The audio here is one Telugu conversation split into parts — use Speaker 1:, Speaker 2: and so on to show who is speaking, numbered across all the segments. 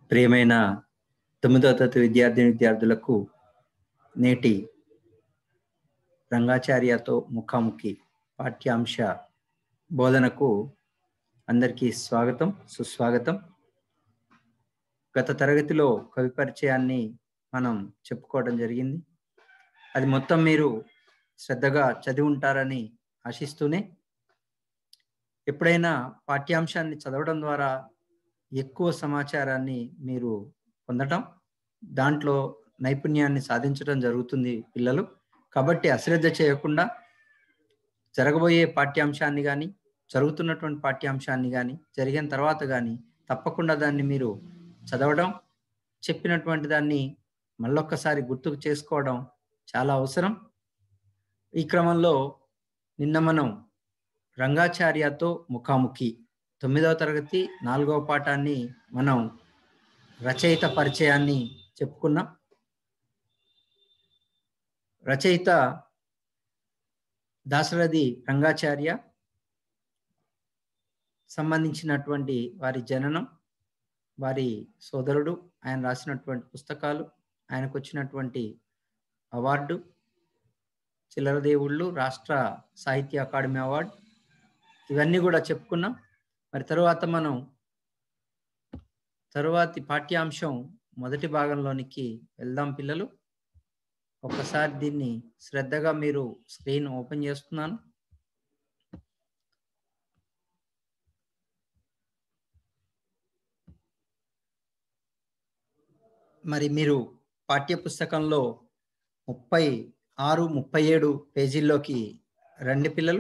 Speaker 1: ప్రియమైన తొమ్మిదవ తరగతి విద్యార్థిని విద్యార్థులకు నేటి రంగాచార్యతో ముఖాముఖి పాఠ్యాంశ బోధనకు అందరికీ స్వాగతం సుస్వాగతం గత తరగతిలో కవి పరిచయాన్ని మనం చెప్పుకోవడం జరిగింది అది మొత్తం మీరు శ్రద్ధగా చదివి ఉంటారని ఆశిస్తూనే ఎప్పుడైనా పాఠ్యాంశాన్ని చదవడం ద్వారా ఎక్కువ సమాచారాన్ని మీరు పొందటం దాంట్లో నైపుణ్యాన్ని సాధించడం జరుగుతుంది పిల్లలు కాబట్టి అశ్రద్ధ చేయకుండా జరగబోయే పాఠ్యాంశాన్ని కానీ జరుగుతున్నటువంటి పాఠ్యాంశాన్ని కానీ జరిగిన తర్వాత కానీ తప్పకుండా దాన్ని మీరు చదవడం చెప్పినటువంటి దాన్ని మళ్ళొక్కసారి గుర్తుకు చేసుకోవడం చాలా అవసరం ఈ క్రమంలో నిన్న మనం రంగాచార్యతో ముఖాముఖి తొమ్మిదవ తరగతి నాలుగవ పాఠాన్ని మనం రచయిత పరిచయాన్ని చెప్పుకున్నాం రచయిత దాశరథి రంగాచార్య సంబంధించినటువంటి వారి జననం వారి సోదరుడు ఆయన రాసినటువంటి పుస్తకాలు ఆయనకు వచ్చినటువంటి అవార్డు చిల్లర దేవుళ్ళు రాష్ట్ర సాహిత్య అకాడమీ అవార్డు ఇవన్నీ కూడా చెప్పుకున్నాం మరి తరువాత మనం తరువాతి పాఠ్యాంశం మొదటి భాగంలోనికి వెళ్దాం పిల్లలు ఒకసారి దీన్ని శ్రద్ధగా మీరు స్క్రీన్ ఓపెన్ చేస్తున్నాను మరి మీరు పాఠ్య పుస్తకంలో ముప్పై ఆరు ముప్పై ఏడు పేజీల్లోకి రండి పిల్లలు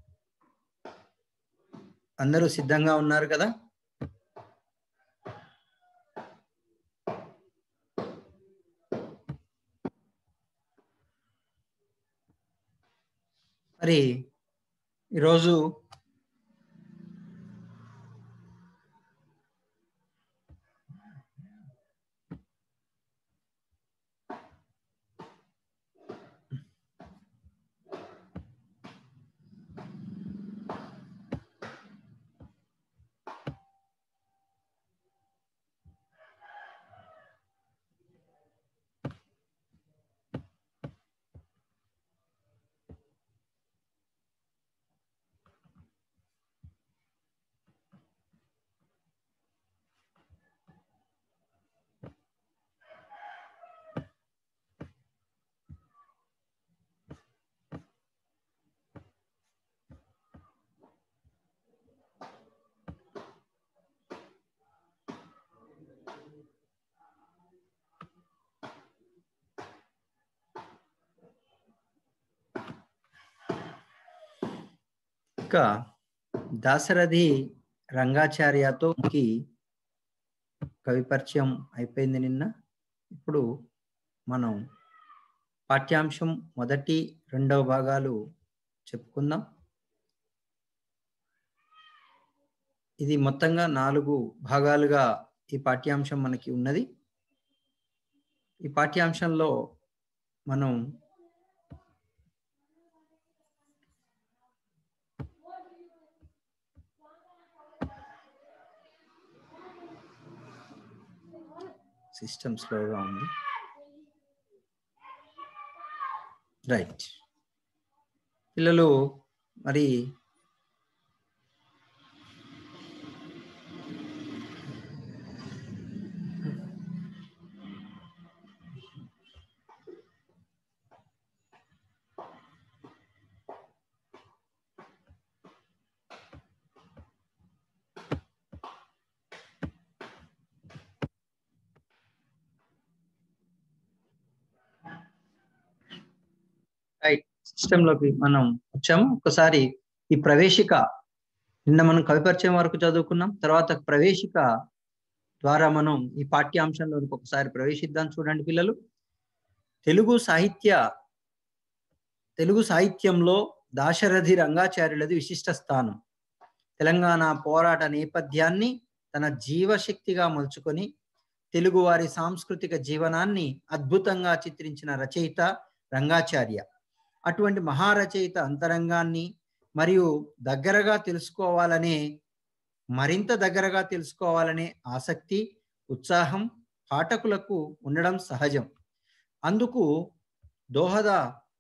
Speaker 1: అందరూ సిద్ధంగా ఉన్నారు కదా మరి ఈరోజు ఇంకా దాశరథి రంగాచార్యతో కవి పరిచయం అయిపోయింది నిన్న ఇప్పుడు మనం పాఠ్యాంశం మొదటి రెండవ భాగాలు చెప్పుకుందాం ఇది మొత్తంగా నాలుగు భాగాలుగా ఈ పాఠ్యాంశం మనకి ఉన్నది ఈ పాఠ్యాంశంలో మనం సిస్టమ్ స్లోగా ఉంది రైట్ పిల్లలు మరి రైట్ సిస్టంలోకి మనం వచ్చాము ఒకసారి ఈ ప్రవేశిక నిన్న మనం కవి పరిచయం వరకు చదువుకున్నాం తర్వాత ప్రవేశిక ద్వారా మనం ఈ పాఠ్యాంశంలోనికి ఒకసారి ప్రవేశిద్దాం చూడండి పిల్లలు తెలుగు సాహిత్య తెలుగు సాహిత్యంలో దాశరథి రంగాచార్యులది విశిష్ట స్థానం తెలంగాణ పోరాట నేపథ్యాన్ని తన జీవశక్తిగా మలుచుకొని తెలుగువారి సాంస్కృతిక జీవనాన్ని అద్భుతంగా చిత్రించిన రచయిత రంగాచార్య అటువంటి మహారచయిత అంతరంగాన్ని మరియు దగ్గరగా తెలుసుకోవాలనే మరింత దగ్గరగా తెలుసుకోవాలనే ఆసక్తి ఉత్సాహం పాఠకులకు ఉండడం సహజం అందుకు దోహద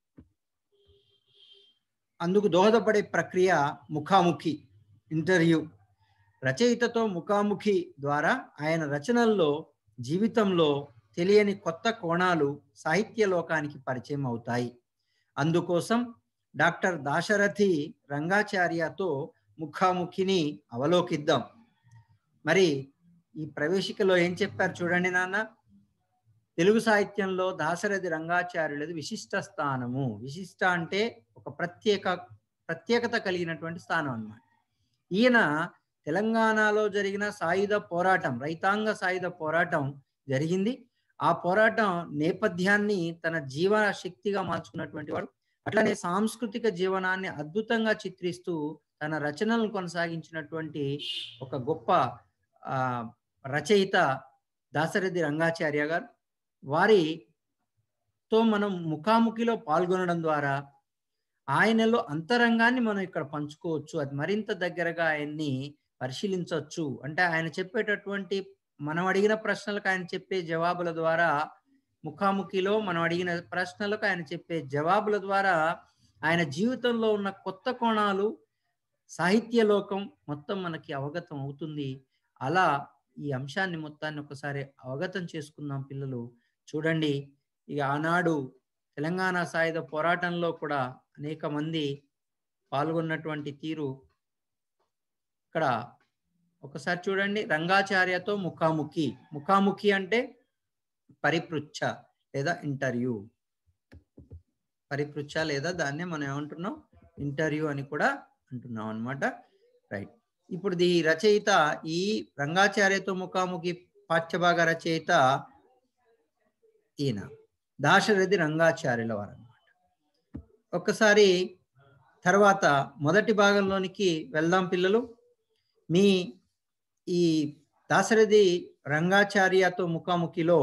Speaker 1: అందుకు దోహదపడే ప్రక్రియ ముఖాముఖి ఇంటర్వ్యూ రచయితతో ముఖాముఖి ద్వారా ఆయన రచనల్లో జీవితంలో తెలియని కొత్త కోణాలు సాహిత్య లోకానికి పరిచయం అవుతాయి అందుకోసం డాక్టర్ దాశరథి రంగాచార్యతో ముఖాముఖిని అవలోకిద్దాం మరి ఈ ప్రవేశికలో ఏం చెప్పారు చూడండి నాన్న తెలుగు సాహిత్యంలో దాశరథి రంగాచార్యులది విశిష్ట స్థానము విశిష్ట అంటే ఒక ప్రత్యేక ప్రత్యేకత కలిగినటువంటి స్థానం అన్నమాట ఈయన తెలంగాణలో జరిగిన సాయుధ పోరాటం రైతాంగ సాయుధ పోరాటం జరిగింది ఆ పోరాటం నేపథ్యాన్ని తన జీవన శక్తిగా మార్చుకున్నటువంటి వాడు అట్లానే సాంస్కృతిక జీవనాన్ని అద్భుతంగా చిత్రిస్తూ తన రచనలను కొనసాగించినటువంటి ఒక గొప్ప ఆ రచయిత దాశరథి రంగాచార్య గారు వారితో మనం ముఖాముఖిలో పాల్గొనడం ద్వారా ఆయనలో అంతరంగాన్ని మనం ఇక్కడ పంచుకోవచ్చు అది మరింత దగ్గరగా ఆయన్ని పరిశీలించవచ్చు అంటే ఆయన చెప్పేటటువంటి మనం అడిగిన ప్రశ్నలకు ఆయన చెప్పే జవాబుల ద్వారా ముఖాముఖిలో మనం అడిగిన ప్రశ్నలకు ఆయన చెప్పే జవాబుల ద్వారా ఆయన జీవితంలో ఉన్న కొత్త కోణాలు సాహిత్య లోకం మొత్తం మనకి అవగతం అవుతుంది అలా ఈ అంశాన్ని మొత్తాన్ని ఒకసారి అవగతం చేసుకుందాం పిల్లలు చూడండి ఇక ఆనాడు తెలంగాణ సాయుధ పోరాటంలో కూడా అనేక మంది పాల్గొన్నటువంటి తీరు ఇక్కడ ఒకసారి చూడండి రంగాచార్యతో ముఖాముఖి ముఖాముఖి అంటే పరిపృచ్ఛ లేదా ఇంటర్వ్యూ పరిపృచ్ఛ లేదా దాన్నే మనం ఏమంటున్నాం ఇంటర్వ్యూ అని కూడా అంటున్నాం అనమాట రైట్ ఇప్పుడు ఈ రచయిత ఈ రంగాచార్యతో ముఖాముఖి పాఠ్యభాగ రచయిత ఈయన దాశరథి రంగాచార్యుల వారు అనమాట ఒక్కసారి తర్వాత మొదటి భాగంలోనికి వెళ్దాం పిల్లలు మీ ఈ దాశరథి రంగాచార్యతో ముఖాముఖిలో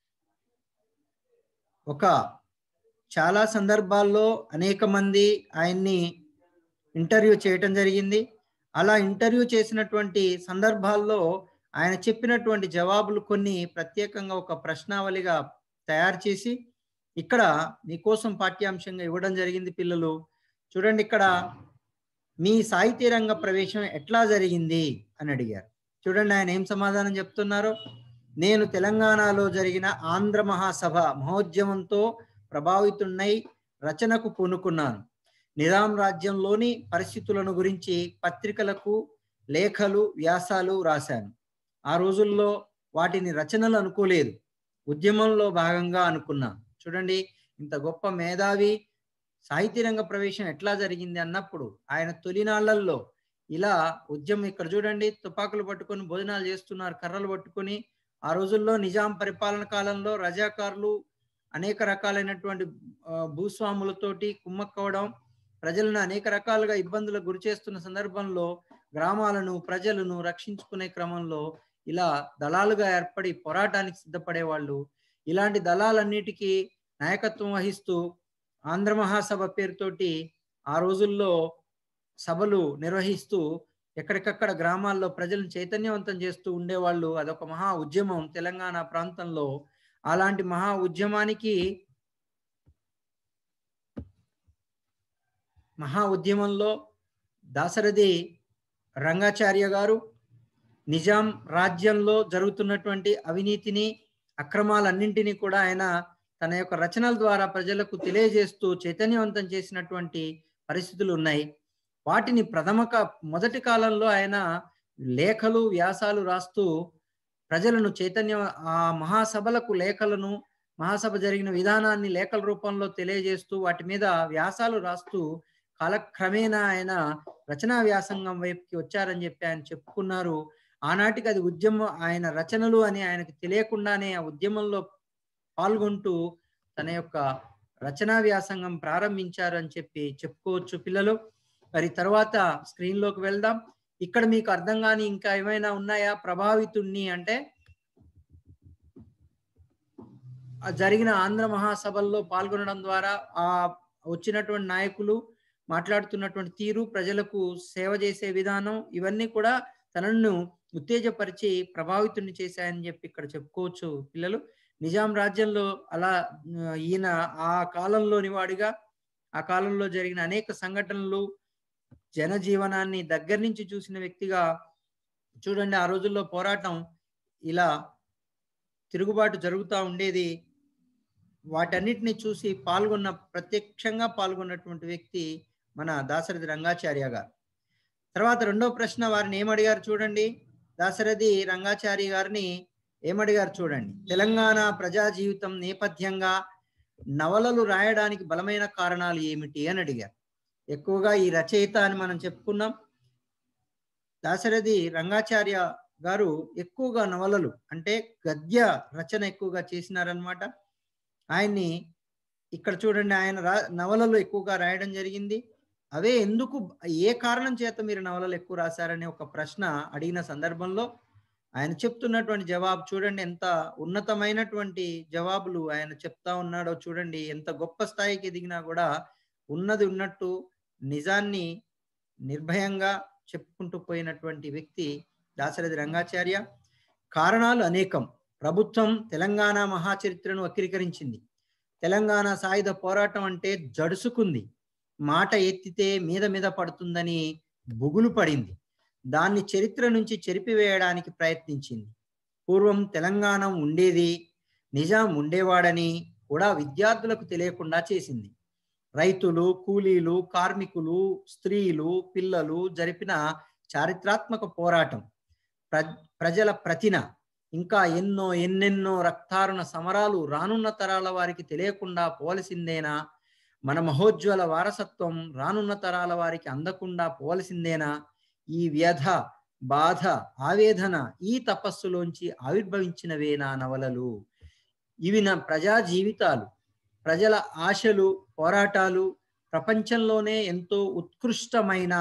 Speaker 1: ఒక చాలా సందర్భాల్లో అనేక మంది ఆయన్ని ఇంటర్వ్యూ చేయటం జరిగింది అలా ఇంటర్వ్యూ చేసినటువంటి సందర్భాల్లో ఆయన చెప్పినటువంటి జవాబులు కొన్ని ప్రత్యేకంగా ఒక ప్రశ్నావళిగా తయారు చేసి ఇక్కడ మీకోసం పాఠ్యాంశంగా ఇవ్వడం జరిగింది పిల్లలు చూడండి ఇక్కడ మీ సాహితీ రంగ ప్రవేశం ఎట్లా జరిగింది అని అడిగారు చూడండి ఆయన ఏం సమాధానం చెప్తున్నారు నేను తెలంగాణలో జరిగిన ఆంధ్ర మహాసభ మహోద్యమంతో ప్రభావితున్నై రచనకు పూనుకున్నాను నిజాం రాజ్యంలోని పరిస్థితులను గురించి పత్రికలకు లేఖలు వ్యాసాలు రాశాను ఆ రోజుల్లో వాటిని రచనలు అనుకోలేదు ఉద్యమంలో భాగంగా అనుకున్నాను చూడండి ఇంత గొప్ప మేధావి సాహిత్య రంగ ప్రవేశం ఎట్లా జరిగింది అన్నప్పుడు ఆయన తొలినాళ్లలో ఇలా ఉద్యమం ఇక్కడ చూడండి తుపాకులు పట్టుకొని భోజనాలు చేస్తున్నారు కర్రలు పట్టుకొని ఆ రోజుల్లో నిజాం పరిపాలన కాలంలో రజాకారులు అనేక రకాలైనటువంటి భూస్వాములతోటి కుమ్మక్కవడం ప్రజలను అనేక రకాలుగా ఇబ్బందులకు గురి చేస్తున్న సందర్భంలో గ్రామాలను ప్రజలను రక్షించుకునే క్రమంలో ఇలా దళాలుగా ఏర్పడి పోరాటానికి సిద్ధపడే వాళ్ళు ఇలాంటి దళాలన్నిటికీ నాయకత్వం వహిస్తూ ఆంధ్ర మహాసభ పేరుతోటి ఆ రోజుల్లో సభలు నిర్వహిస్తూ ఎక్కడికక్కడ గ్రామాల్లో ప్రజలను చైతన్యవంతం చేస్తూ ఉండేవాళ్ళు అదొక మహా ఉద్యమం తెలంగాణ ప్రాంతంలో అలాంటి మహా ఉద్యమానికి మహా ఉద్యమంలో దాశరథి రంగాచార్య గారు నిజాం రాజ్యంలో జరుగుతున్నటువంటి అవినీతిని అక్రమాలన్నింటినీ కూడా ఆయన తన యొక్క రచనల ద్వారా ప్రజలకు తెలియజేస్తూ చైతన్యవంతం చేసినటువంటి పరిస్థితులు ఉన్నాయి వాటిని ప్రథమ మొదటి కాలంలో ఆయన లేఖలు వ్యాసాలు రాస్తూ ప్రజలను చైతన్య ఆ మహాసభలకు లేఖలను మహాసభ జరిగిన విధానాన్ని లేఖల రూపంలో తెలియజేస్తూ వాటి మీద వ్యాసాలు రాస్తూ కాలక్రమేణా ఆయన రచనా వ్యాసంగం వైపుకి వచ్చారని చెప్పి ఆయన చెప్పుకున్నారు ఆనాటికి అది ఉద్యమం ఆయన రచనలు అని ఆయనకు తెలియకుండానే ఆ ఉద్యమంలో పాల్గొంటూ తన యొక్క రచనా వ్యాసంగం ప్రారంభించారని చెప్పి చెప్పుకోవచ్చు పిల్లలు మరి తర్వాత స్క్రీన్లోకి వెళ్దాం ఇక్కడ మీకు అర్థం కాని ఇంకా ఏమైనా ఉన్నాయా ప్రభావితుణ్ణి అంటే జరిగిన ఆంధ్ర మహాసభల్లో పాల్గొనడం ద్వారా ఆ వచ్చినటువంటి నాయకులు మాట్లాడుతున్నటువంటి తీరు ప్రజలకు సేవ చేసే విధానం ఇవన్నీ కూడా తనను ఉత్తేజపరిచి ప్రభావితుని చేశాయని చెప్పి ఇక్కడ చెప్పుకోవచ్చు పిల్లలు నిజాం రాజ్యంలో అలా ఆ, ఈయన ఆ కాలంలోని వాడిగా ఆ కాలంలో జరిగిన అనేక సంఘటనలు జనజీవనాన్ని దగ్గర నుంచి చూసిన వ్యక్తిగా చూడండి ఆ రోజుల్లో పోరాటం ఇలా తిరుగుబాటు జరుగుతూ ఉండేది వాటన్నిటిని చూసి పాల్గొన్న ప్రత్యక్షంగా పాల్గొన్నటువంటి వ్యక్తి మన దాశరథి రంగాచార్య గారు తర్వాత రెండో ప్రశ్న వారిని ఏమడిగారు చూడండి దాశరథి రంగాచార్య గారిని ఏమడిగారు చూడండి తెలంగాణ ప్రజా జీవితం నేపథ్యంగా నవలలు రాయడానికి బలమైన కారణాలు ఏమిటి అని అడిగారు ఎక్కువగా ఈ రచయిత అని మనం చెప్పుకున్నాం దాశరథి రంగాచార్య గారు ఎక్కువగా నవలలు అంటే గద్య రచన ఎక్కువగా చేసినారనమాట ఆయన్ని ఇక్కడ చూడండి ఆయన రా నవలలు ఎక్కువగా రాయడం జరిగింది అవే ఎందుకు ఏ కారణం చేత మీరు నవలలు ఎక్కువ రాశారనే ఒక ప్రశ్న అడిగిన సందర్భంలో ఆయన చెప్తున్నటువంటి జవాబు చూడండి ఎంత ఉన్నతమైనటువంటి జవాబులు ఆయన చెప్తా ఉన్నాడో చూడండి ఎంత గొప్ప స్థాయికి ఎదిగినా కూడా ఉన్నది ఉన్నట్టు నిజాన్ని నిర్భయంగా చెప్పుకుంటూ పోయినటువంటి వ్యక్తి దాశరథి రంగాచార్య కారణాలు అనేకం ప్రభుత్వం తెలంగాణ మహాచరిత్రను వక్రీకరించింది తెలంగాణ సాయుధ పోరాటం అంటే జడుసుకుంది మాట ఎత్తితే మీద మీద పడుతుందని బుగులు పడింది దాన్ని చరిత్ర నుంచి చెరిపివేయడానికి ప్రయత్నించింది పూర్వం తెలంగాణ ఉండేది నిజాం ఉండేవాడని కూడా విద్యార్థులకు తెలియకుండా చేసింది రైతులు కూలీలు కార్మికులు స్త్రీలు పిల్లలు జరిపిన చారిత్రాత్మక పోరాటం ప్ర ప్రజల ప్రతిన ఇంకా ఎన్నో ఎన్నెన్నో రక్తారుణ సమరాలు రానున్న తరాల వారికి తెలియకుండా పోవలసిందేనా మన మహోజ్వల వారసత్వం రానున్న తరాల వారికి అందకుండా పోవలసిందేనా ఈ వ్యధ బాధ ఆవేదన ఈ తపస్సులోంచి ఆవిర్భవించినవే నా నవలలు ఇవి నా ప్రజా జీవితాలు ప్రజల ఆశలు పోరాటాలు ప్రపంచంలోనే ఎంతో ఉత్కృష్టమైన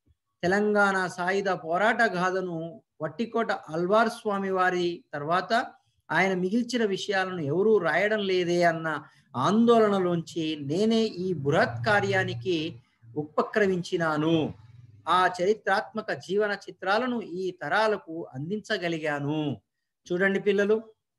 Speaker 1: తెలంగాణ సాయుధ పోరాట గాథను వట్టికోట అల్వార్ స్వామి వారి తర్వాత ఆయన మిగిల్చిన విషయాలను ఎవరూ రాయడం లేదే అన్న ఆందోళనలోంచి నేనే ఈ బృహత్ కార్యానికి ఉపక్రమించినాను ఆ చరిత్రాత్మక జీవన చిత్రాలను ఈ తరాలకు అందించగలిగాను చూడండి పిల్లలు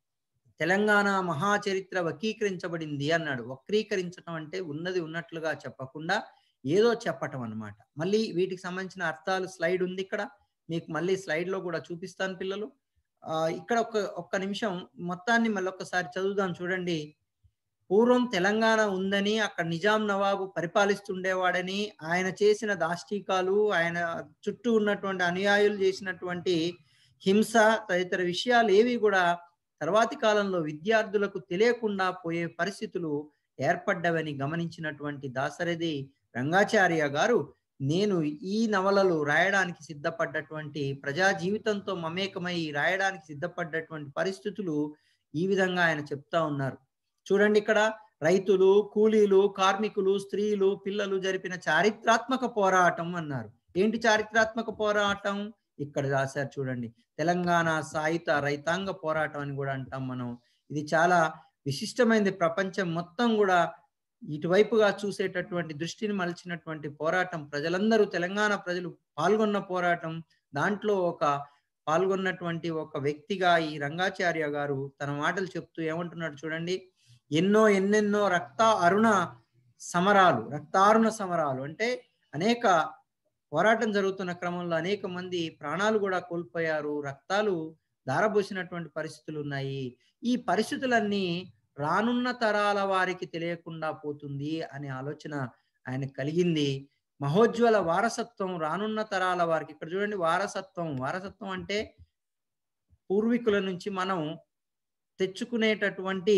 Speaker 1: తెలంగాణ మహాచరిత్ర వక్రీకరించబడింది అన్నాడు వక్రీకరించడం అంటే ఉన్నది ఉన్నట్లుగా చెప్పకుండా ఏదో చెప్పటం అన్నమాట మళ్ళీ వీటికి సంబంధించిన అర్థాలు స్లైడ్ ఉంది ఇక్కడ మీకు మళ్ళీ స్లైడ్ లో కూడా చూపిస్తాను పిల్లలు ఆ ఇక్కడ ఒక ఒక్క నిమిషం మొత్తాన్ని మళ్ళీ ఒక్కసారి చదువుదాం చూడండి పూర్వం తెలంగాణ ఉందని అక్కడ నిజాం నవాబు పరిపాలిస్తుండేవాడని ఆయన చేసిన దాష్టీకాలు ఆయన చుట్టూ ఉన్నటువంటి అనుయాయులు చేసినటువంటి హింస తదితర విషయాలు ఏవి కూడా తర్వాతి కాలంలో విద్యార్థులకు తెలియకుండా పోయే పరిస్థితులు ఏర్పడ్డవని గమనించినటువంటి దాసరథి రంగాచార్య గారు నేను ఈ నవలలు రాయడానికి సిద్ధపడ్డటువంటి ప్రజా జీవితంతో మమేకమై రాయడానికి సిద్ధపడ్డటువంటి పరిస్థితులు ఈ విధంగా ఆయన చెప్తా ఉన్నారు చూడండి ఇక్కడ రైతులు కూలీలు కార్మికులు స్త్రీలు పిల్లలు జరిపిన చారిత్రాత్మక పోరాటం అన్నారు ఏంటి చారిత్రాత్మక పోరాటం ఇక్కడ రాశారు చూడండి తెలంగాణ సాయుధ రైతాంగ పోరాటం అని కూడా అంటాం మనం ఇది చాలా విశిష్టమైనది ప్రపంచం మొత్తం కూడా ఇటువైపుగా చూసేటటువంటి దృష్టిని మలిచినటువంటి పోరాటం ప్రజలందరూ తెలంగాణ ప్రజలు పాల్గొన్న పోరాటం దాంట్లో ఒక పాల్గొన్నటువంటి ఒక వ్యక్తిగా ఈ రంగాచార్య గారు తన మాటలు చెప్తూ ఏమంటున్నాడు చూడండి ఎన్నో ఎన్నెన్నో రక్త అరుణ సమరాలు రక్తారుణ సమరాలు అంటే అనేక పోరాటం జరుగుతున్న క్రమంలో అనేక మంది ప్రాణాలు కూడా కోల్పోయారు రక్తాలు దారబోసినటువంటి పరిస్థితులు ఉన్నాయి ఈ పరిస్థితులన్నీ రానున్న తరాల వారికి తెలియకుండా పోతుంది అనే ఆలోచన ఆయన కలిగింది మహోజ్వల వారసత్వం రానున్న తరాల వారికి ఇక్కడ చూడండి వారసత్వం వారసత్వం అంటే పూర్వీకుల నుంచి మనం తెచ్చుకునేటటువంటి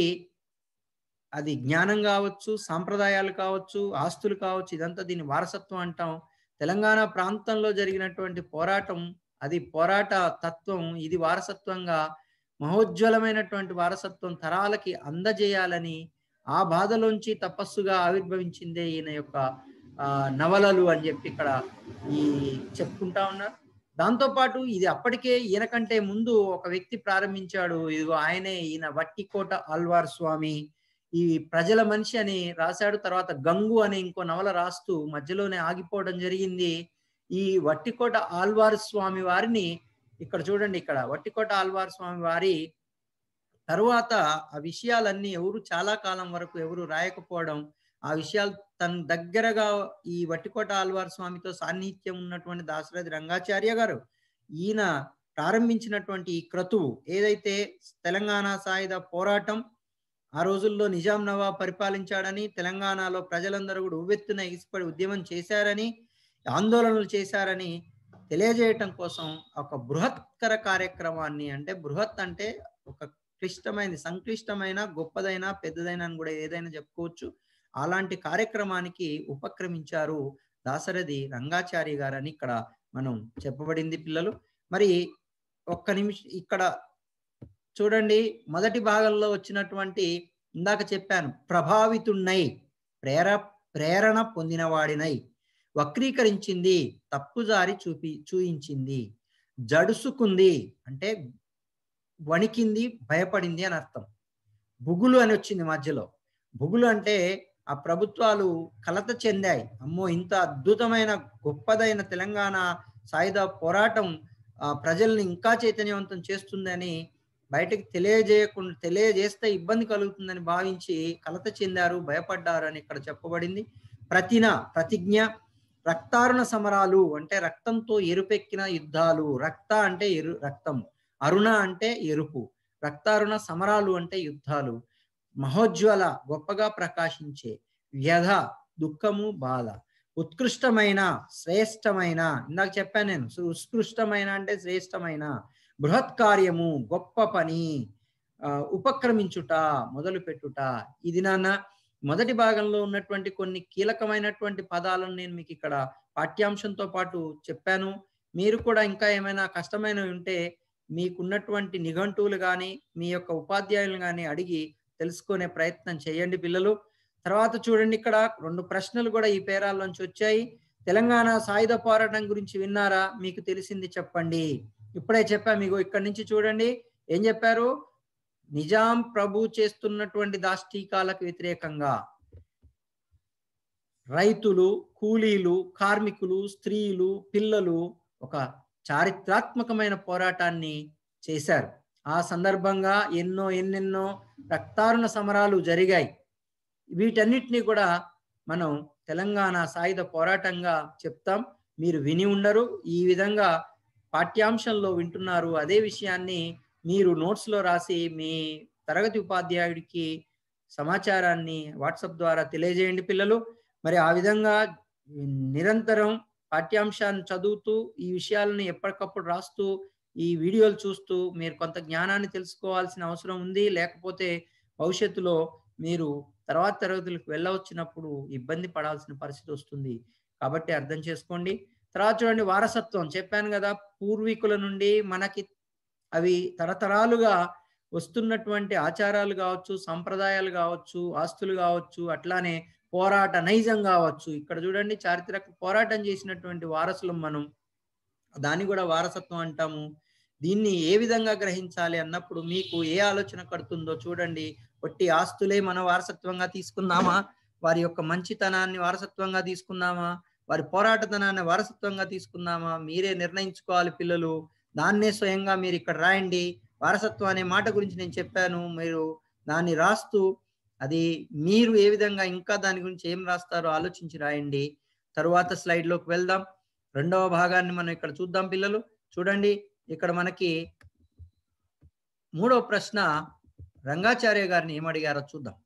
Speaker 1: అది జ్ఞానం కావచ్చు సాంప్రదాయాలు కావచ్చు ఆస్తులు కావచ్చు ఇదంతా దీన్ని వారసత్వం అంటాం తెలంగాణ ప్రాంతంలో జరిగినటువంటి పోరాటం అది పోరాట తత్వం ఇది వారసత్వంగా మహోజ్వలమైనటువంటి వారసత్వం తరాలకి అందజేయాలని ఆ బాధలోంచి తపస్సుగా ఆవిర్భవించిందే ఈయన యొక్క ఆ నవలలు అని చెప్పి ఇక్కడ ఈ చెప్పుకుంటా ఉన్నారు దాంతోపాటు ఇది అప్పటికే ఈయన కంటే ముందు ఒక వ్యక్తి ప్రారంభించాడు ఇదిగో ఆయనే ఈయన వట్టికోట ఆల్వార్ స్వామి ఈ ప్రజల మనిషి అని రాశాడు తర్వాత గంగు అనే ఇంకో నవల రాస్తూ మధ్యలోనే ఆగిపోవడం జరిగింది ఈ వట్టికోట ఆల్వార్ స్వామి వారిని ఇక్కడ చూడండి ఇక్కడ వట్టికోట ఆల్వార్ స్వామి వారి తరువాత ఆ విషయాలన్నీ ఎవరు చాలా కాలం వరకు ఎవరు రాయకపోవడం ఆ విషయాలు తన దగ్గరగా ఈ వట్టికోట ఆల్వార్ స్వామితో సాన్నిహిత్యం ఉన్నటువంటి దాశరథి రంగాచార్య గారు ఈయన ప్రారంభించినటువంటి ఈ క్రతువు ఏదైతే తెలంగాణ సాయుధ పోరాటం ఆ రోజుల్లో నిజాం నవాబ్ పరిపాలించాడని తెలంగాణలో ప్రజలందరూ కూడా ఉవ్వెత్తున ఎగిసిపడి ఉద్యమం చేశారని ఆందోళనలు చేశారని తెలియజేయటం కోసం ఒక బృహత్కర కార్యక్రమాన్ని అంటే బృహత్ అంటే ఒక క్లిష్టమైనది సంక్లిష్టమైన గొప్పదైన పెద్దదైన అని కూడా ఏదైనా చెప్పుకోవచ్చు అలాంటి కార్యక్రమానికి ఉపక్రమించారు దాసరథి రంగాచారి గారని ఇక్కడ మనం చెప్పబడింది పిల్లలు మరి ఒక్క నిమిషం ఇక్కడ చూడండి మొదటి భాగంలో వచ్చినటువంటి ఇందాక చెప్పాను ప్రభావితున్నై ప్రేర ప్రేరణ పొందినవాడినై వక్రీకరించింది తప్పుజారి చూపి చూయించింది జడుసుకుంది అంటే వణికింది భయపడింది అని అర్థం బుగులు అని వచ్చింది మధ్యలో బుగులు అంటే ఆ ప్రభుత్వాలు కలత చెందాయి అమ్మో ఇంత అద్భుతమైన గొప్పదైన తెలంగాణ సాయుధ పోరాటం ఆ ప్రజల్ని ఇంకా చైతన్యవంతం చేస్తుందని బయటకు తెలియజేయకుండా తెలియజేస్తే ఇబ్బంది కలుగుతుందని భావించి కలత చెందారు భయపడ్డారు అని ఇక్కడ చెప్పబడింది ప్రతిన ప్రతిజ్ఞ రక్తారుణ సమరాలు అంటే రక్తంతో ఎరుపెక్కిన యుద్ధాలు రక్త అంటే ఎరు రక్తం అరుణ అంటే ఎరుపు రక్తారుణ సమరాలు అంటే యుద్ధాలు మహోజ్వల గొప్పగా ప్రకాశించే వ్యధ దుఃఖము బాధ ఉత్కృష్టమైన శ్రేష్టమైన ఇందాక చెప్పాను నేను సు- ఉత్కృష్టమైన అంటే శ్రేష్టమైన బృహత్ కార్యము గొప్ప పని ఆ, ఉపక్రమించుట మొదలు పెట్టుట ఇది నాన్న మొదటి భాగంలో ఉన్నటువంటి కొన్ని కీలకమైనటువంటి పదాలను నేను మీకు ఇక్కడ పాఠ్యాంశంతో పాటు చెప్పాను మీరు కూడా ఇంకా ఏమైనా కష్టమైనవి ఉంటే మీకున్నటువంటి నిఘంటువులు కానీ మీ యొక్క ఉపాధ్యాయులు కానీ అడిగి తెలుసుకునే ప్రయత్నం చేయండి పిల్లలు తర్వాత చూడండి ఇక్కడ రెండు ప్రశ్నలు కూడా ఈ పేరాల్లోంచి వచ్చాయి తెలంగాణ సాయుధ పోరాటం గురించి విన్నారా మీకు తెలిసింది చెప్పండి ఇప్పుడే చెప్పా మీకు ఇక్కడ నుంచి చూడండి ఏం చెప్పారు నిజాం ప్రభు చేస్తున్నటువంటి దాష్టీకాలకు వ్యతిరేకంగా రైతులు కూలీలు కార్మికులు స్త్రీలు పిల్లలు ఒక చారిత్రాత్మకమైన పోరాటాన్ని చేశారు ఆ సందర్భంగా ఎన్నో ఎన్నెన్నో రక్తారుణ సమరాలు జరిగాయి వీటన్నిటిని కూడా మనం తెలంగాణ సాయుధ పోరాటంగా చెప్తాం మీరు విని ఉండరు ఈ విధంగా పాఠ్యాంశంలో వింటున్నారు అదే విషయాన్ని మీరు నోట్స్లో రాసి మీ తరగతి ఉపాధ్యాయుడికి సమాచారాన్ని వాట్సాప్ ద్వారా తెలియజేయండి పిల్లలు మరి ఆ విధంగా నిరంతరం పాఠ్యాంశాన్ని చదువుతూ ఈ విషయాలను ఎప్పటికప్పుడు రాస్తూ ఈ వీడియోలు చూస్తూ మీరు కొంత జ్ఞానాన్ని తెలుసుకోవాల్సిన అవసరం ఉంది లేకపోతే భవిష్యత్తులో మీరు తర్వాత తరగతులకు వెళ్ళవచ్చినప్పుడు ఇబ్బంది పడాల్సిన పరిస్థితి వస్తుంది కాబట్టి అర్థం చేసుకోండి తర్వాత చూడండి వారసత్వం చెప్పాను కదా పూర్వీకుల నుండి మనకి అవి తరతరాలుగా వస్తున్నటువంటి ఆచారాలు కావచ్చు సంప్రదాయాలు కావచ్చు ఆస్తులు కావచ్చు అట్లానే పోరాట నైజం కావచ్చు ఇక్కడ చూడండి చారిత్రక పోరాటం చేసినటువంటి వారసులం మనం దాన్ని కూడా వారసత్వం అంటాము దీన్ని ఏ విధంగా గ్రహించాలి అన్నప్పుడు మీకు ఏ ఆలోచన కడుతుందో చూడండి ఒట్టి ఆస్తులే మన వారసత్వంగా తీసుకుందామా వారి యొక్క మంచితనాన్ని వారసత్వంగా తీసుకుందామా వారి పోరాటతనాన్ని వారసత్వంగా తీసుకుందామా మీరే నిర్ణయించుకోవాలి పిల్లలు దాన్నే స్వయంగా మీరు ఇక్కడ రాయండి వారసత్వం అనే మాట గురించి నేను చెప్పాను మీరు దాన్ని రాస్తూ అది మీరు ఏ విధంగా ఇంకా దాని గురించి ఏం రాస్తారో ఆలోచించి రాయండి తరువాత స్లైడ్ లోకి వెళ్దాం రెండవ భాగాన్ని మనం ఇక్కడ చూద్దాం పిల్లలు చూడండి ఇక్కడ మనకి మూడవ ప్రశ్న రంగాచార్య గారిని ఏమడిగారో చూద్దాం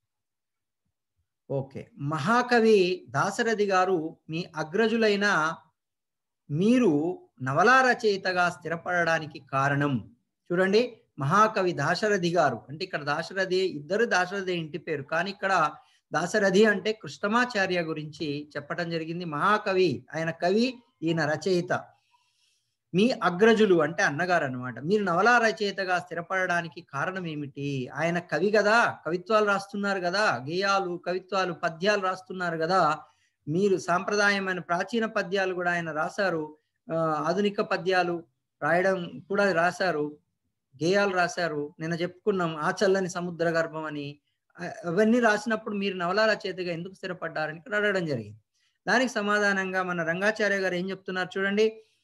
Speaker 1: ఓకే మహాకవి దాశరథి గారు మీ అగ్రజులైన మీరు నవలా రచయితగా స్థిరపడడానికి కారణం చూడండి మహాకవి దాశరథి గారు అంటే ఇక్కడ దాశరథి ఇద్దరు దాశరథి ఇంటి పేరు కానీ ఇక్కడ దాశరథి అంటే కృష్ణమాచార్య గురించి చెప్పటం జరిగింది మహాకవి ఆయన కవి ఈయన రచయిత మీ అగ్రజులు అంటే అన్నగారు అనమాట మీరు నవలా రచయితగా స్థిరపడడానికి కారణం ఏమిటి ఆయన కవి కదా కవిత్వాలు రాస్తున్నారు కదా గేయాలు కవిత్వాలు పద్యాలు రాస్తున్నారు కదా మీరు సాంప్రదాయమైన ప్రాచీన పద్యాలు కూడా ఆయన రాశారు ఆ, ఆధునిక పద్యాలు రాయడం కూడా రాశారు గేయాలు రాశారు నిన్న చెప్పుకున్నాం ఆ చల్లని సముద్ర గర్భం అని ఆ- అవన్నీ రాసినప్పుడు మీరు నవలా రచయితగా ఎందుకు స్థిరపడ్డారని ఇక్కడ అడగడం జరిగింది దానికి సమాధానంగా మన రంగాచార్య గారు ఏం చెప్తున్నారు చూడండి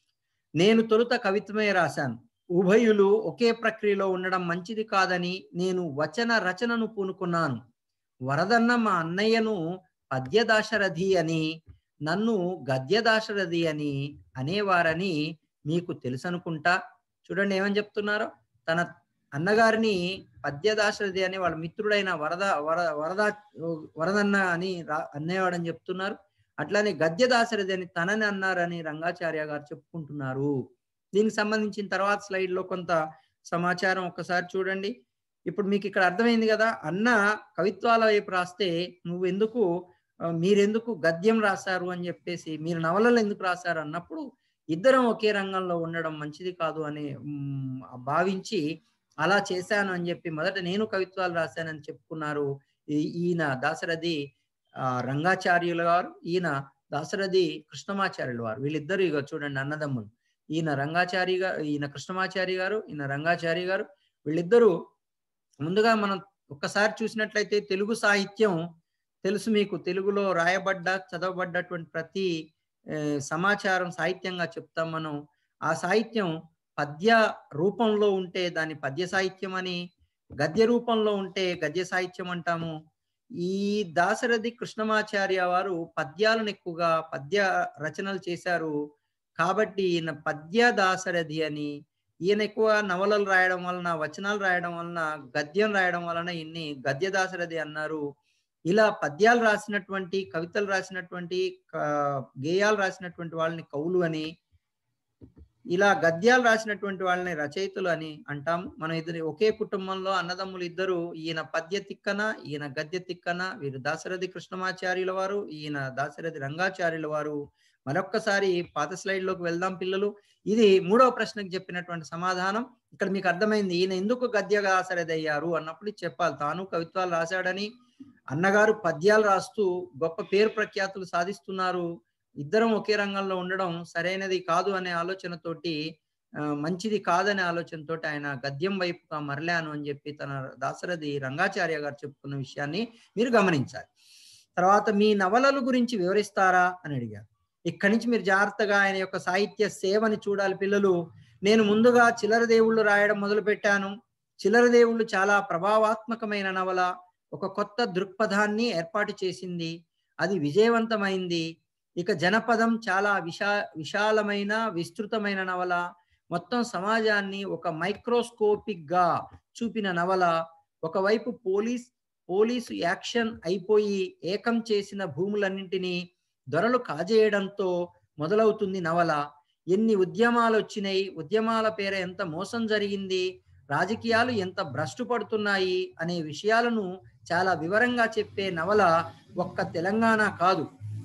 Speaker 1: నేను తొలుత కవిత్వమే రాశాను ఉభయులు ఒకే ప్రక్రియలో ఉండడం మంచిది కాదని నేను వచన రచనను పూనుకున్నాను వరదన్న మా అన్నయ్యను పద్యదాశరథి అని నన్ను గద్యదాశరథి అని అనేవారని మీకు తెలుసనుకుంటా చూడండి ఏమని చెప్తున్నారో తన అన్నగారిని పద్యదాశరథి అని వాళ్ళ మిత్రుడైన వరద వర వరద వరదన్న అని రా అనేవాడని చెప్తున్నారు అట్లానే గద్యదాశరథి అని తనని అన్నారని రంగాచార్య గారు చెప్పుకుంటున్నారు దీనికి సంబంధించిన తర్వాత స్లైడ్ లో కొంత సమాచారం ఒక్కసారి చూడండి ఇప్పుడు మీకు ఇక్కడ అర్థమైంది కదా అన్న కవిత్వాల వైపు రాస్తే నువ్వు ఎందుకు ఆ, మీరెందుకు గద్యం రాశారు అని చెప్పేసి మీరు నవలలు ఎందుకు రాశారు అన్నప్పుడు ఇద్దరం ఒకే రంగంలో ఉండడం మంచిది కాదు అని మ్, భావించి అలా చేశాను అని చెప్పి మొదట నేను కవిత్వాలు రాశానని చెప్పుకున్నారు ఈ- ఈయన దాశరథి ఆ, రంగాచార్యుల గారు ఈయన దాశరథి కృష్ణమాచార్యుల వారు వీళ్ళిద్దరు ఇక చూడండి అన్నదమ్ములు ఈయన రంగాచారి గారు ఈయన కృష్ణమాచారి గారు ఈయన రంగాచారి గారు వీళ్ళిద్దరూ ముందుగా మనం ఒక్కసారి చూసినట్లయితే తెలుగు సాహిత్యం తెలుసు మీకు తెలుగులో రాయబడ్డ చదవబడ్డటువంటి ప్రతి ఆ, సమాచారం సాహిత్యంగా చెప్తాం మనం ఆ సాహిత్యం పద్య రూపంలో ఉంటే దాన్ని పద్య సాహిత్యం అని గద్య రూపంలో ఉంటే గద్య సాహిత్యం అంటాము ఈ దాశరథి కృష్ణమాచార్య వారు పద్యాలను ఎక్కువగా పద్య రచనలు చేశారు కాబట్టి ఈయన పద్య దాశరథి అని ఈయన ఎక్కువ నవలలు రాయడం వలన వచనాలు రాయడం వలన గద్యం రాయడం వలన ఇన్ని గద్య దాశరథి అన్నారు ఇలా పద్యాలు రాసినటువంటి కవితలు రాసినటువంటి క- గేయాలు రాసినటువంటి వాళ్ళని కవులు అని ఇలా గద్యాలు రాసినటువంటి వాళ్ళని రచయితలు అని అంటాము మనం ఇద్దరు ఒకే కుటుంబంలో అన్నదమ్ములు ఇద్దరు ఈయన పద్య తిక్కన ఈయన గద్య తిక్కన వీరు దాశరథి కృష్ణమాచార్యుల వారు ఈయన దాశరథి రంగాచార్యుల వారు మరొక్కసారి పాత స్లైడ్ లోకి వెళ్దాం పిల్లలు ఇది మూడవ ప్రశ్నకు చెప్పినటువంటి సమాధానం ఇక్కడ మీకు అర్థమైంది ఈయన ఎందుకు గద్యగా దాశరథి అయ్యారు అన్నప్పుడు ఇది చెప్పాలి తాను కవిత్వాలు రాశాడని అన్నగారు పద్యాలు రాస్తూ గొప్ప పేరు ప్రఖ్యాతులు సాధిస్తున్నారు ఇద్దరం ఒకే రంగంలో ఉండడం సరైనది కాదు అనే ఆలోచనతోటి ఆ, మంచిది కాదనే ఆలోచనతోటి ఆయన గద్యం వైపుగా మరలాను అని చెప్పి తన దాశరథి రంగాచార్య గారు చెప్పుకున్న విషయాన్ని మీరు గమనించాలి తర్వాత మీ నవలల గురించి వివరిస్తారా అని అడిగారు ఇక్కడి నుంచి మీరు జాగ్రత్తగా ఆయన యొక్క సాహిత్య సేవని చూడాలి పిల్లలు నేను ముందుగా చిల్లర దేవుళ్ళు రాయడం మొదలు పెట్టాను చిల్లర దేవుళ్ళు చాలా ప్రభావాత్మకమైన నవల ఒక కొత్త దృక్పథాన్ని ఏర్పాటు చేసింది అది విజయవంతమైంది ఇక జనపదం చాలా విశా విశాలమైన విస్తృతమైన నవల మొత్తం సమాజాన్ని ఒక మైక్రోస్కోపిక్ గా చూపిన నవల ఒకవైపు పోలీస్ పోలీసు యాక్షన్ అయిపోయి ఏకం చేసిన భూములన్నింటినీ దొరలు కాజేయడంతో మొదలవుతుంది నవల ఎన్ని ఉద్యమాలు వచ్చినాయి ఉద్యమాల పేర ఎంత మోసం జరిగింది రాజకీయాలు ఎంత భ్రష్టు పడుతున్నాయి అనే విషయాలను చాలా వివరంగా చెప్పే నవల ఒక్క తెలంగాణ కాదు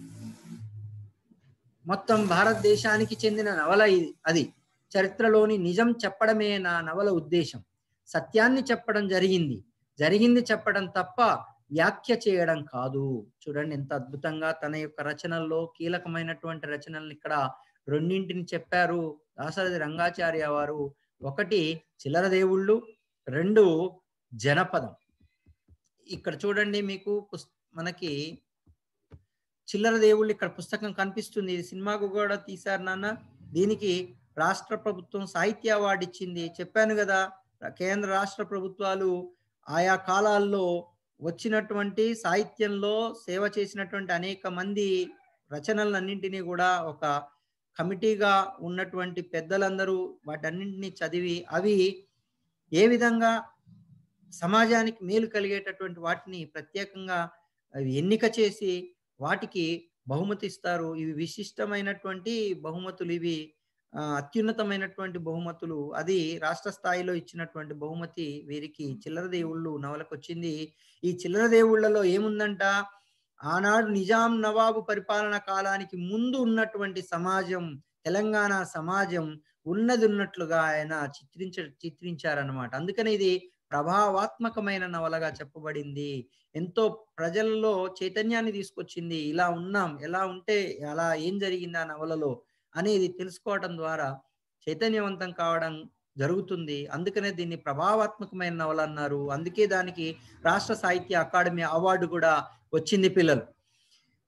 Speaker 1: మొత్తం భారతదేశానికి చెందిన నవల ఇది అది చరిత్రలోని నిజం చెప్పడమే నా నవల ఉద్దేశం సత్యాన్ని చెప్పడం జరిగింది జరిగింది చెప్పడం తప్ప వ్యాఖ్య చేయడం కాదు చూడండి ఎంత అద్భుతంగా తన యొక్క రచనల్లో కీలకమైనటువంటి రచనల్ని ఇక్కడ రెండింటిని చెప్పారు దాసరథి రంగాచార్య వారు ఒకటి చిల్లర దేవుళ్ళు రెండు జనపదం ఇక్కడ చూడండి మీకు పుస్- మనకి చిల్లర దేవుళ్ళు ఇక్కడ పుస్తకం కనిపిస్తుంది ఇది సినిమాకు కూడా తీశారు నాన్న దీనికి రాష్ట్ర ప్రభుత్వం సాహిత్య అవార్డు ఇచ్చింది చెప్పాను కదా కేంద్ర రాష్ట్ర ప్రభుత్వాలు ఆయా కాలాల్లో వచ్చినటువంటి సాహిత్యంలో సేవ చేసినటువంటి అనేక మంది రచనలన్నింటినీ కూడా ఒక కమిటీగా ఉన్నటువంటి పెద్దలందరూ వాటన్నింటినీ చదివి అవి ఏ విధంగా సమాజానికి మేలు కలిగేటటువంటి వాటిని ప్రత్యేకంగా అవి ఎన్నిక చేసి వాటికి బహుమతి ఇస్తారు ఇవి విశిష్టమైనటువంటి బహుమతులు ఇవి ఆ, అత్యున్నతమైనటువంటి బహుమతులు అది రాష్ట్ర స్థాయిలో ఇచ్చినటువంటి బహుమతి వీరికి చిల్లర దేవుళ్ళు నవలకు వచ్చింది ఈ చిల్లర దేవుళ్ళలో ఏముందంట ఆనాడు నిజాం నవాబు పరిపాలన కాలానికి ముందు ఉన్నటువంటి సమాజం తెలంగాణ సమాజం ఉన్నది ఉన్నట్లుగా ఆయన చిత్రించ చిత్రించారనమాట అందుకని ఇది ప్రభావాత్మకమైన నవలగా చెప్పబడింది ఎంతో ప్రజల్లో చైతన్యాన్ని తీసుకొచ్చింది ఇలా ఉన్నాం ఎలా ఉంటే అలా ఏం జరిగింది ఆ నవలలో అనేది తెలుసుకోవడం ద్వారా చైతన్యవంతం కావడం జరుగుతుంది అందుకనే దీన్ని ప్రభావాత్మకమైన నవల అన్నారు అందుకే దానికి రాష్ట్ర సాహిత్య అకాడమీ అవార్డు కూడా వచ్చింది పిల్లలు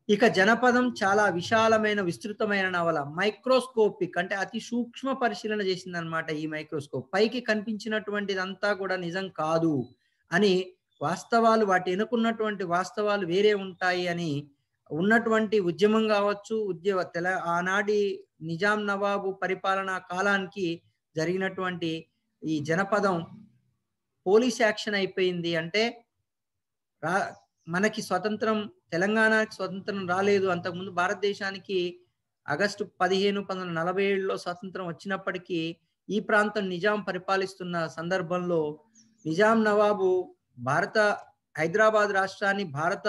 Speaker 1: ఇక జనపదం చాలా విశాలమైన విస్తృతమైన నవల మైక్రోస్కోపిక్ అంటే అతి సూక్ష్మ పరిశీలన చేసింది అనమాట ఈ మైక్రోస్కోప్ పైకి కనిపించినటువంటిదంతా కూడా నిజం కాదు అని వాస్తవాలు వాటి వెనుకున్నటువంటి వాస్తవాలు వేరే ఉంటాయి అని ఉన్నటువంటి ఉద్యమం కావచ్చు ఉద్యమ తెల ఆనాటి నిజాం నవాబు పరిపాలనా కాలానికి జరిగినటువంటి ఈ జనపదం పోలీస్ యాక్షన్ అయిపోయింది అంటే రా మనకి స్వతంత్రం తెలంగాణకి స్వతంత్రం రాలేదు అంతకుముందు భారతదేశానికి ఆగస్టు పదిహేను పంతొమ్మిది వందల నలభై ఏడులో స్వాతంత్రం వచ్చినప్పటికీ ఈ ప్రాంతం నిజాం పరిపాలిస్తున్న సందర్భంలో నిజాం నవాబు భారత హైదరాబాద్ రాష్ట్రాన్ని భారత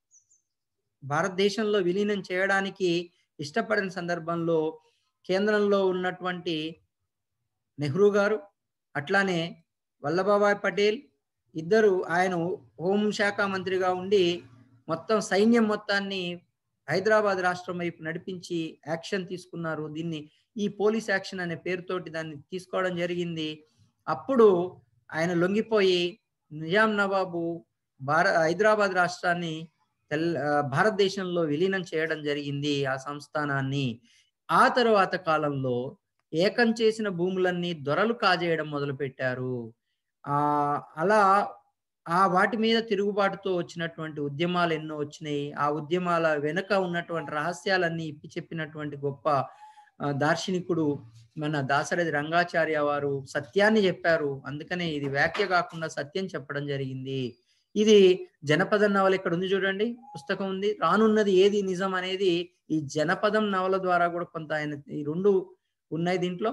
Speaker 1: భారతదేశంలో విలీనం చేయడానికి ఇష్టపడిన సందర్భంలో కేంద్రంలో ఉన్నటువంటి నెహ్రూ గారు అట్లానే వల్లభాయ్ పటేల్ ఇద్దరు ఆయన హోంశాఖ మంత్రిగా ఉండి మొత్తం సైన్యం మొత్తాన్ని హైదరాబాద్ రాష్ట్రం వైపు నడిపించి యాక్షన్ తీసుకున్నారు దీన్ని ఈ పోలీస్ యాక్షన్ అనే పేరుతోటి దాన్ని తీసుకోవడం జరిగింది అప్పుడు ఆయన లొంగిపోయి నిజాం నవాబు భార హైదరాబాద్ రాష్ట్రాన్ని తెల్ భారతదేశంలో విలీనం చేయడం జరిగింది ఆ సంస్థానాన్ని ఆ తరువాత కాలంలో ఏకం చేసిన భూములన్నీ దొరలు కాజేయడం మొదలుపెట్టారు ఆ అలా ఆ వాటి మీద తిరుగుబాటుతో వచ్చినటువంటి ఉద్యమాలు ఎన్నో వచ్చినాయి ఆ ఉద్యమాల వెనుక ఉన్నటువంటి రహస్యాలన్నీ ఇప్పి చెప్పినటువంటి గొప్ప దార్శనికుడు మన దాసరథి రంగాచార్య వారు సత్యాన్ని చెప్పారు అందుకనే ఇది వ్యాఖ్య కాకుండా సత్యం చెప్పడం జరిగింది ఇది జనపద నవల ఇక్కడ ఉంది చూడండి పుస్తకం ఉంది రానున్నది ఏది నిజం అనేది ఈ జనపదం నవల ద్వారా కూడా కొంత ఆయన ఈ రెండు ఉన్నాయి దీంట్లో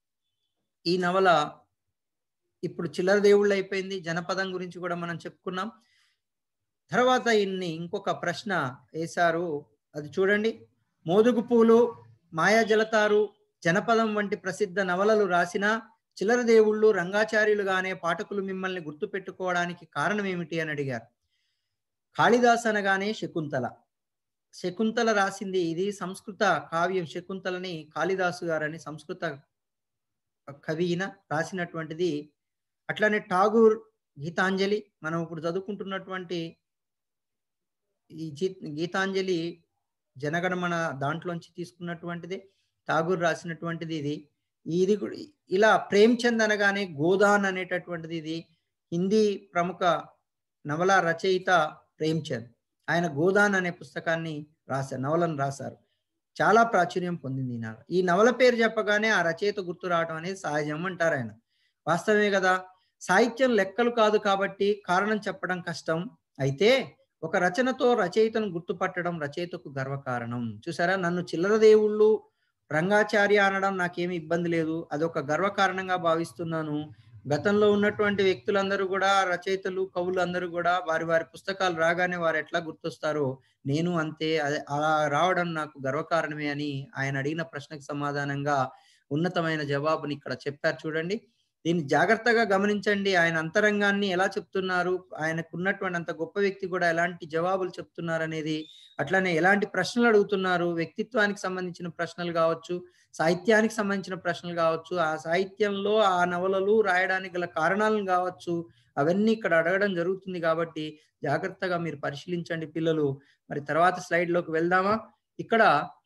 Speaker 1: ఈ నవల ఇప్పుడు చిల్లర దేవుళ్ళు అయిపోయింది జనపదం గురించి కూడా మనం చెప్పుకున్నాం తర్వాత ఇన్ని ఇంకొక ప్రశ్న వేశారు అది చూడండి మోదుగు పూలు మాయాజలతారు జనపదం వంటి ప్రసిద్ధ నవలలు రాసిన చిల్లర దేవుళ్ళు రంగాచార్యులుగానే పాఠకులు మిమ్మల్ని గుర్తుపెట్టుకోవడానికి కారణం ఏమిటి అని అడిగారు కాళిదాస్ అనగానే శకుంతల శకుంతల రాసింది ఇది సంస్కృత కావ్యం శకుంతలని కాళిదాసు గారని సంస్కృత కవిన రాసినటువంటిది అట్లానే ఠాగూర్ గీతాంజలి మనం ఇప్పుడు చదువుకుంటున్నటువంటి ఈ గీతాంజలి జనగణమన దాంట్లోంచి తీసుకున్నటువంటిది ఠాగూర్ రాసినటువంటిది ఇది ఇది ఇలా ప్రేమ్చంద్ అనగానే గోదాన్ అనేటటువంటిది ఇది హిందీ ప్రముఖ నవల రచయిత ప్రేమ్చంద్ ఆయన గోదాన్ అనే పుస్తకాన్ని రాశారు నవలను రాశారు చాలా ప్రాచుర్యం పొందింది ఈ నవల ఈ నవల పేరు చెప్పగానే ఆ రచయిత గుర్తు రావడం అనేది సహజం అంటారు ఆయన వాస్తవమే కదా సాహిత్యం లెక్కలు కాదు కాబట్టి కారణం చెప్పడం కష్టం అయితే ఒక రచనతో రచయితను గుర్తుపట్టడం రచయితకు గర్వకారణం చూసారా నన్ను చిల్లర దేవుళ్ళు రంగాచార్య అనడం నాకేమి ఇబ్బంది లేదు అదొక గర్వకారణంగా భావిస్తున్నాను గతంలో ఉన్నటువంటి వ్యక్తులందరూ కూడా రచయితలు కవులు అందరూ కూడా వారి వారి పుస్తకాలు రాగానే వారు ఎట్లా గుర్తొస్తారో నేను అంతే అలా రావడం నాకు గర్వకారణమే అని ఆయన అడిగిన ప్రశ్నకు సమాధానంగా ఉన్నతమైన జవాబుని ఇక్కడ చెప్పారు చూడండి దీన్ని జాగ్రత్తగా గమనించండి ఆయన అంతరంగాన్ని ఎలా చెప్తున్నారు ఆయనకు ఉన్నటువంటి అంత గొప్ప వ్యక్తి కూడా ఎలాంటి జవాబులు చెప్తున్నారు అనేది అట్లానే ఎలాంటి ప్రశ్నలు అడుగుతున్నారు వ్యక్తిత్వానికి సంబంధించిన ప్రశ్నలు కావచ్చు సాహిత్యానికి సంబంధించిన ప్రశ్నలు కావచ్చు ఆ సాహిత్యంలో ఆ నవలలు రాయడానికి గల కారణాలను కావచ్చు అవన్నీ ఇక్కడ అడగడం జరుగుతుంది కాబట్టి జాగ్రత్తగా మీరు పరిశీలించండి పిల్లలు మరి తర్వాత స్లైడ్ లోకి వెళ్దామా ఇక్కడ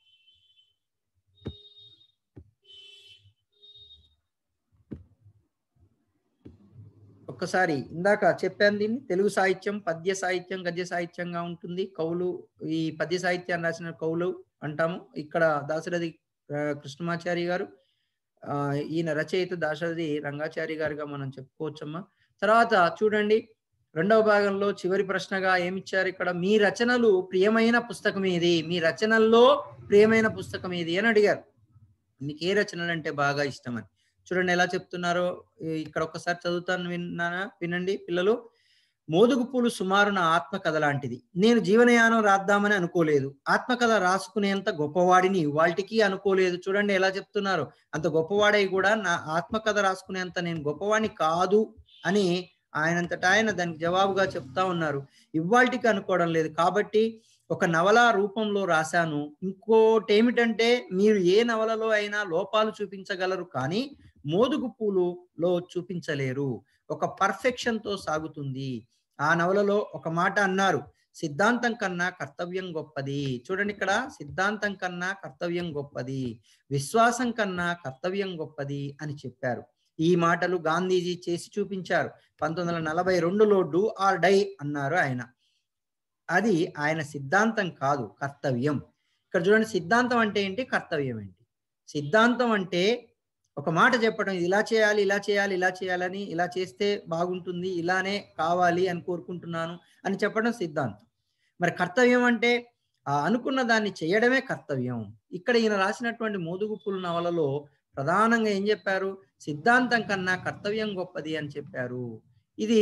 Speaker 1: ఒక్కసారి ఇందాక చెప్పాను దీన్ని తెలుగు సాహిత్యం పద్య సాహిత్యం గద్య సాహిత్యంగా ఉంటుంది కవులు ఈ పద్య సాహిత్యాన్ని రాసిన కవులు అంటాము ఇక్కడ దాశరథి కృష్ణమాచారి గారు ఈయన రచయిత దాశరథి రంగాచారి గారుగా మనం చెప్పుకోవచ్చమ్మా తర్వాత చూడండి రెండవ భాగంలో చివరి ప్రశ్నగా ఏమిచ్చారు ఇక్కడ మీ రచనలు ప్రియమైన పుస్తకం ఏది మీ రచనల్లో ప్రియమైన పుస్తకం ఏది అని అడిగారు మీకు ఏ రచనలు అంటే బాగా ఇష్టం అని చూడండి ఎలా చెప్తున్నారో ఇక్కడ ఒక్కసారి చదువుతాను విన్నానా వినండి పిల్లలు మోదుగు పూలు సుమారు నా ఆత్మకథ లాంటిది నేను జీవనయానం రాద్దామని అనుకోలేదు ఆత్మకథ రాసుకునేంత గొప్పవాడిని వాళ్ళకి అనుకోలేదు చూడండి ఎలా చెప్తున్నారు అంత గొప్పవాడై కూడా నా ఆత్మకథ రాసుకునేంత నేను గొప్పవాడిని కాదు అని ఆయనంతట ఆయన దానికి జవాబుగా చెప్తా ఉన్నారు ఇవాళకి అనుకోవడం లేదు కాబట్టి ఒక నవల రూపంలో రాశాను ఇంకోటి ఏమిటంటే మీరు ఏ నవలలో అయినా లోపాలు చూపించగలరు కానీ మోదుగు పూలులో చూపించలేరు ఒక పర్ఫెక్షన్ తో సాగుతుంది ఆ నవలలో ఒక మాట అన్నారు సిద్ధాంతం కన్నా కర్తవ్యం గొప్పది చూడండి ఇక్కడ సిద్ధాంతం కన్నా కర్తవ్యం గొప్పది విశ్వాసం కన్నా కర్తవ్యం గొప్పది అని చెప్పారు ఈ మాటలు గాంధీజీ చేసి చూపించారు పంతొమ్మిది వందల నలభై రెండులో డూ ఆర్ డై అన్నారు ఆయన అది ఆయన సిద్ధాంతం కాదు కర్తవ్యం ఇక్కడ చూడండి సిద్ధాంతం అంటే ఏంటి కర్తవ్యం ఏంటి సిద్ధాంతం అంటే ఒక మాట చెప్పడం ఇలా చేయాలి ఇలా చేయాలి ఇలా చేయాలని ఇలా చేస్తే బాగుంటుంది ఇలానే కావాలి అని కోరుకుంటున్నాను అని చెప్పడం సిద్ధాంతం మరి కర్తవ్యం అంటే ఆ అనుకున్న దాన్ని చేయడమే కర్తవ్యం ఇక్కడ ఈయన రాసినటువంటి మోదుగుప్పుల నవలలో ప్రధానంగా ఏం చెప్పారు సిద్ధాంతం కన్నా కర్తవ్యం గొప్పది అని చెప్పారు ఇది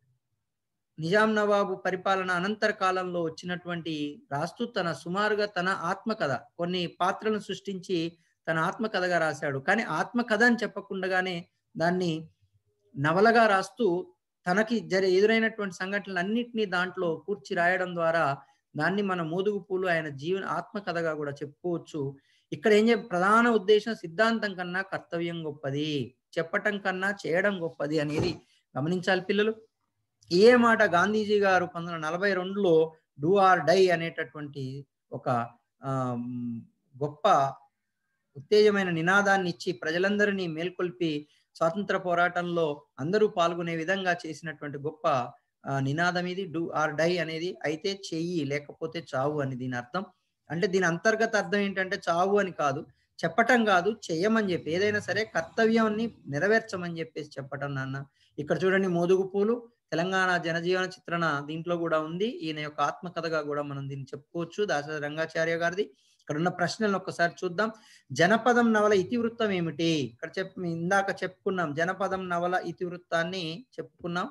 Speaker 1: నిజాం నవాబు పరిపాలన అనంతర కాలంలో వచ్చినటువంటి రాస్తూ తన సుమారుగా తన ఆత్మకథ కొన్ని పాత్రలను సృష్టించి తన ఆత్మకథగా రాశాడు కానీ ఆత్మకథ అని చెప్పకుండానే దాన్ని నవలగా రాస్తూ తనకి జరి ఎదురైనటువంటి సంఘటనలు అన్నింటినీ దాంట్లో కూర్చి రాయడం ద్వారా దాన్ని మన మోదుగు పూలు ఆయన జీవన ఆత్మకథగా కూడా చెప్పుకోవచ్చు ఇక్కడ ఏం చెప్ ప్రధాన ఉద్దేశం సిద్ధాంతం కన్నా కర్తవ్యం గొప్పది చెప్పటం కన్నా చేయడం గొప్పది అనేది గమనించాలి పిల్లలు ఏ మాట గాంధీజీ గారు పంతొమ్మిది వందల నలభై రెండులో డూ ఆర్ డై అనేటటువంటి ఒక గొప్ప ఉత్తేజమైన నినాదాన్ని ఇచ్చి ప్రజలందరినీ మేల్కొల్పి స్వాతంత్ర పోరాటంలో అందరూ పాల్గొనే విధంగా చేసినటువంటి గొప్ప నినాదం ఇది డూ ఆర్ డై అనేది అయితే చెయ్యి లేకపోతే చావు అని దీని అర్థం అంటే దీని అంతర్గత అర్థం ఏంటంటే చావు అని కాదు చెప్పటం కాదు చెయ్యమని చెప్పి ఏదైనా సరే కర్తవ్యాన్ని నెరవేర్చమని చెప్పేసి చెప్పటం నాన్న ఇక్కడ చూడండి మోదుగు పూలు తెలంగాణ జనజీవన చిత్రణ దీంట్లో కూడా ఉంది ఈయన యొక్క ఆత్మకథగా కూడా మనం దీన్ని చెప్పుకోవచ్చు దాసరి రంగాచార్య గారిది ఇక్కడ ఉన్న ప్రశ్నలను ఒక్కసారి చూద్దాం జనపదం నవల ఇతివృత్తం ఏమిటి ఇక్కడ చెప్ ఇందాక చెప్పుకున్నాం జనపదం నవల ఇతివృత్తాన్ని చెప్పుకున్నాం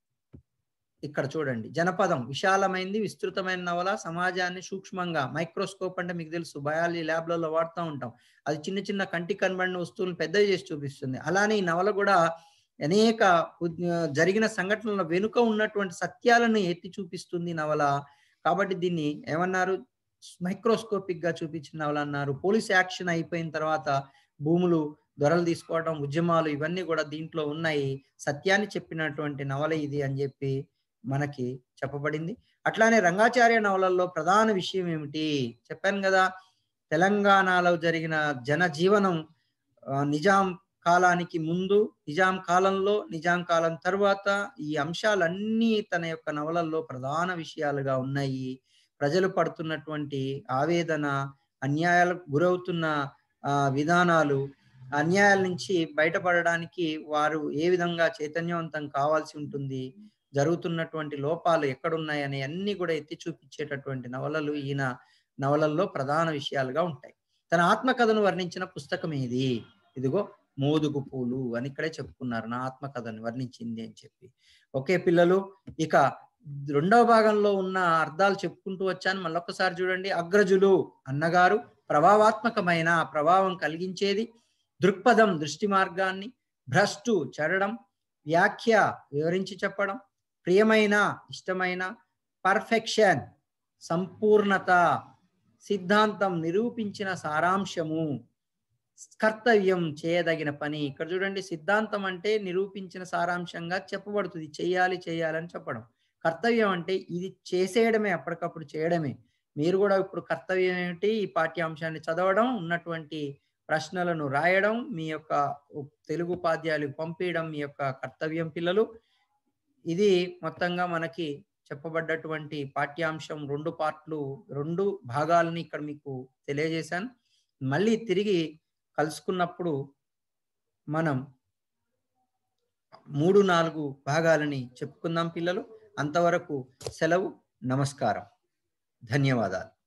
Speaker 1: ఇక్కడ చూడండి జనపదం విశాలమైంది విస్తృతమైన నవల సమాజాన్ని సూక్ష్మంగా మైక్రోస్కోప్ అంటే మీకు తెలుసు బయాలజీ ల్యాబ్లలో వాడుతూ ఉంటాం అది చిన్న చిన్న కంటి కనబడిన వస్తువులను పెద్దవి చేసి చూపిస్తుంది అలానే ఈ నవల కూడా అనేక జరిగిన సంఘటనల వెనుక ఉన్నటువంటి సత్యాలను ఎత్తి చూపిస్తుంది నవల కాబట్టి దీన్ని ఏమన్నారు మైక్రోస్కోపిక్ గా చూపించిన నవల అన్నారు పోలీస్ యాక్షన్ అయిపోయిన తర్వాత భూములు దొరలు తీసుకోవడం ఉద్యమాలు ఇవన్నీ కూడా దీంట్లో ఉన్నాయి సత్యాన్ని చెప్పినటువంటి నవల ఇది అని చెప్పి మనకి చెప్పబడింది అట్లానే రంగాచార్య నవలల్లో ప్రధాన విషయం ఏమిటి చెప్పాను కదా తెలంగాణలో జరిగిన జనజీవనం నిజాం కాలానికి ముందు నిజాం కాలంలో నిజాం కాలం తర్వాత ఈ అంశాలన్నీ తన యొక్క నవలల్లో ప్రధాన విషయాలుగా ఉన్నాయి ప్రజలు పడుతున్నటువంటి ఆవేదన అన్యాయాలకు గురవుతున్న విధానాలు అన్యాయాల నుంచి బయటపడడానికి వారు ఏ విధంగా చైతన్యవంతం కావాల్సి ఉంటుంది జరుగుతున్నటువంటి లోపాలు ఎక్కడున్నాయని అన్ని కూడా ఎత్తి చూపించేటటువంటి నవలలు ఈయన నవలల్లో ప్రధాన విషయాలుగా ఉంటాయి తన ఆత్మకథను వర్ణించిన పుస్తకం ఏది ఇదిగో మోదుగు పూలు అని ఇక్కడే చెప్పుకున్నారు నా ఆత్మకథను వర్ణించింది అని చెప్పి ఓకే పిల్లలు ఇక రెండవ భాగంలో ఉన్న అర్థాలు చెప్పుకుంటూ వచ్చాను మళ్ళొక్కసారి చూడండి అగ్రజులు అన్నగారు ప్రభావాత్మకమైన ప్రభావం కలిగించేది దృక్పథం దృష్టి మార్గాన్ని భ్రష్టు చెరడం వ్యాఖ్య వివరించి చెప్పడం ప్రియమైన ఇష్టమైన పర్ఫెక్షన్ సంపూర్ణత సిద్ధాంతం నిరూపించిన సారాంశము కర్తవ్యం చేయదగిన పని ఇక్కడ చూడండి సిద్ధాంతం అంటే నిరూపించిన సారాంశంగా చెప్పబడుతుంది చేయాలి చేయాలని చెప్పడం కర్తవ్యం అంటే ఇది చేసేయడమే అప్పటికప్పుడు చేయడమే మీరు కూడా ఇప్పుడు కర్తవ్యం ఏమిటి ఈ పాఠ్యాంశాన్ని చదవడం ఉన్నటువంటి ప్రశ్నలను రాయడం మీ యొక్క తెలుగు ఉపాధ్యాయులకు పంపించడం మీ యొక్క కర్తవ్యం పిల్లలు ఇది మొత్తంగా మనకి చెప్పబడ్డటువంటి పాఠ్యాంశం రెండు పార్ట్లు రెండు భాగాలని ఇక్కడ మీకు తెలియజేశాను మళ్ళీ తిరిగి కలుసుకున్నప్పుడు మనం మూడు నాలుగు భాగాలని చెప్పుకుందాం పిల్లలు అంతవరకు సెలవు నమస్కారం ధన్యవాదాలు